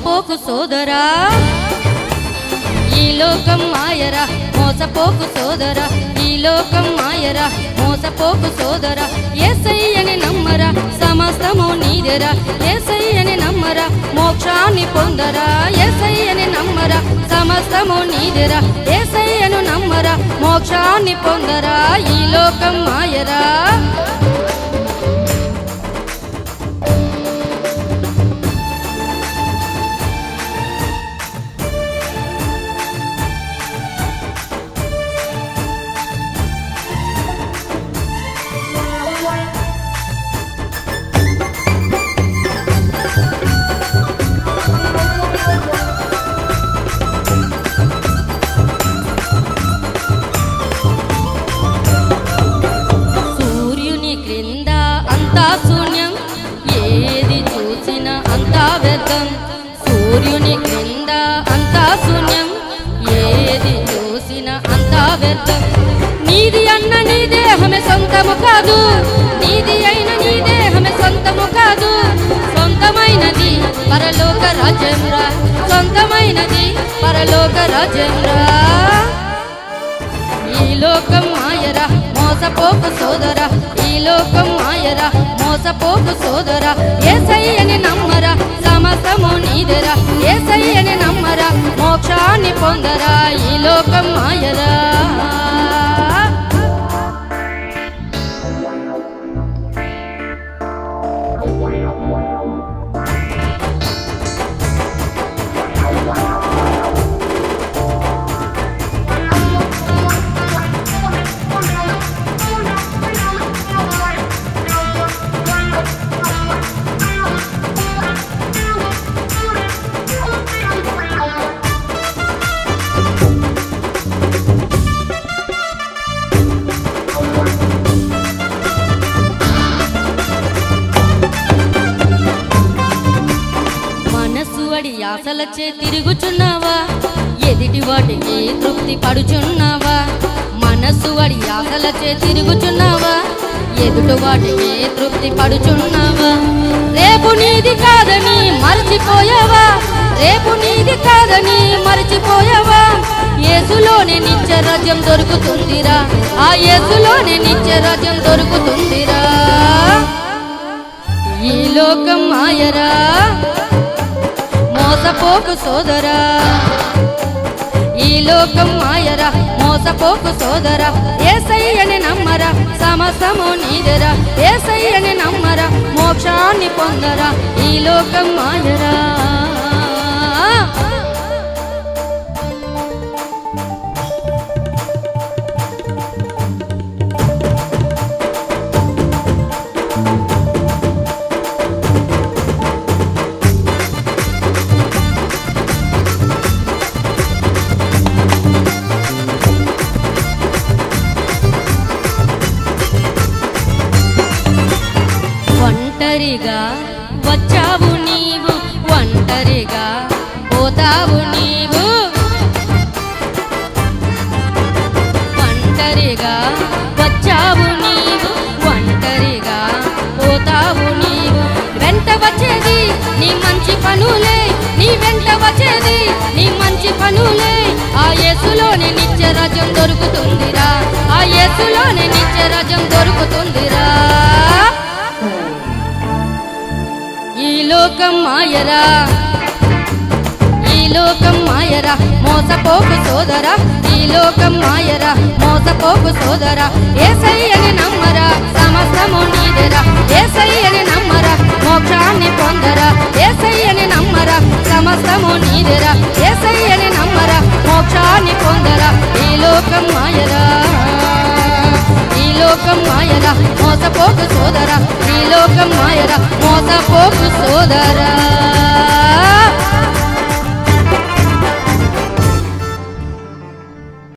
మోసపోకు సోదరా ఈ లోకం మాయరా మోసపోకు సోదరా ఈ లోకం మాయరా మోసపోకు సోదరా ఏసయ్యని నమ్మరా సమస్తము నీదెరా ఏసయ్యని నమ్మరా మోక్షాన్ని పొందరా ఏసయ్యని నమ్మరా సమస్తము నీదెరా ఏసయ్యను నమ్మరా మోక్షాన్ని పొందరా ఈ లోకం మాయరా సూర్యుని క్రింద అంతా శూన్యం ఏది చూసినా అంతా వ్యర్థం సూర్యుని క్రింద అంతా శూన్యం ఏది చూసినా అంతా వ్యర్థం నీది అన్న నీ దేహమే సొంతము కాదు నీది అయిన నీ దేహమే సొంతము కాదు సొంతమైనది పరలోక రాజ్యంరా సొంతమైనది పరలోక రాజ్యంరా ఈ లోకం మాయరా మోసపోకు సోదరా ఈ లోకం మాయరా మోసపోకు సోదరా ఏసయ్యని నమ్మరా సమస్తము నీదెరా ఏసయ్యని నమ్మరా మోక్షాన్ని పొందరా ఈ లోకం మాయరా మనసు అడి ఆశలచే తిరుగుచున్నావా ఎదిటి వాటికి తృప్తి పడుచున్నావా మనసు అడి ఆశలచే తిరుగుచున్నావా ఎదుటి వాటికి తృప్తి పడుచున్నావా రేపు నీది కాదని మరచిపోయావా రేపు నీది కాదని మరచిపోయావా యేసులోనే నిత్య రాజ్యం దొరుకుతుందిరా ఆ యేసులోనే నిత్య రాజ్యం దొరుకుతుందిరా ఈ లోకం మాయరా మోసపోకు సోదరా ఈ లోకం మాయరా మోసపోకు సోదరా ఏసయ్యని నమ్మరా సమస్తము నీదెరా ఏసయ్యని నమ్మరా మోక్షాన్ని పొందరా ఈ లోకం మాయరా ఒంటరిగా వచ్చావు నీవు ఒంటరిగా పోతావు నీవు ఒంటరిగా వచ్చావు నీవు ఒంటరిగా పోతావు నీవు వెంట వచ్చేది నీ మంచి పనులే నీ వెంట వచ్చేది నీ మంచి పనులే ఆ యేసులోనే నిత్య రాజ్యం దొరుకుతుందిరా ఆ యేసులోనే నిత్య రాజ్యం దొరుకుతుందిరా ఈ లోకం మాయరా ఈ లోకం మాయరా మోసపోకు సోదరా ఈ లోకం మాయరా మోసపోకు సోదరా ఏసయ్యని నమ్మరా సమస్తము నీదెరా ఏసయ్యని నమ్మరా మోక్షాన్ని పొందరా ఏసయ్యని నమ్మరా సమస్తము నీదెరా ఏసయ్యని నమ్మరా మోక్షాన్ని పొందరా ఈ లోకం మాయరా ఈ లోకం మాయరా మోసపోకు సోదరా ఈ లోకం మాయరా మోసపోకు సోదరా